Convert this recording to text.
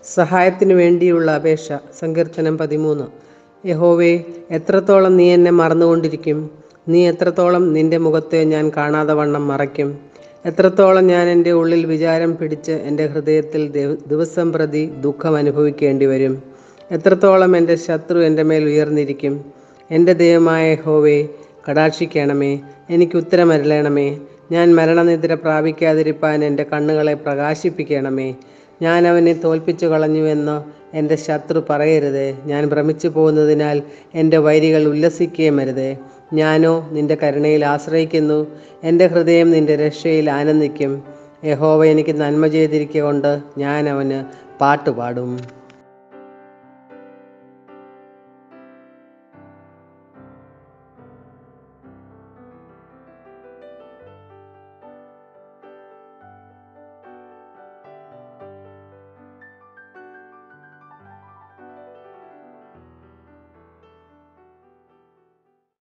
സഹായത്തിനു വേണ്ടിയുള്ള അപേക്ഷ സങ്കീർത്തനം പതിമൂന്ന് യഹോവേ എത്രത്തോളം നീ എന്നെ മറന്നുകൊണ്ടിരിക്കും നീ എത്രത്തോളം നിന്റെ മുഖത്തെ ഞാൻ കാണാതെ വണ്ണം മറയ്ക്കും എത്രത്തോളം ഞാൻ എൻ്റെ ഉള്ളിൽ വിചാരം പിടിച്ച് എൻ്റെ ഹൃദയത്തിൽ ദിവ- ദിവസം പ്രതി ദുഃഖം അനുഭവിക്കേണ്ടി വരും എത്രത്തോളം എൻ്റെ ശത്രു എൻ്റെ മേൽ ഉയർന്നിരിക്കും എൻ്റെ ദൈവമായ യഹോവേ കടാക്ഷിക്കണമേ എനിക്ക് ഉത്തരമരളണമേ ഞാൻ മരണനിദ്ര പ്രാപിക്കാതിരിപ്പാൻ എൻ്റെ കണ്ണുകളെ പ്രകാശിപ്പിക്കണമേ ഞാൻ അവനെ തോൽപ്പിച്ചു കളഞ്ഞുവെന്ന് എൻ്റെ ശത്രു പറയരുത് ഞാൻ ഭ്രമിച്ചു പോകുന്നതിനാൽ എൻ്റെ വൈരികൾ ഉല്ലസിക്കുകയും അരുത് ഞാനോ നിന്റെ കരുണയിൽ ആശ്രയിക്കുന്നു എൻ്റെ ഹൃദയം നിന്റെ രക്ഷയിൽ ആനന്ദിക്കും യഹോവ എനിക്ക് നന്മ ചെയ്തിരിക്കൊണ്ട് ഞാൻ അവന് പാട്ടുപാടും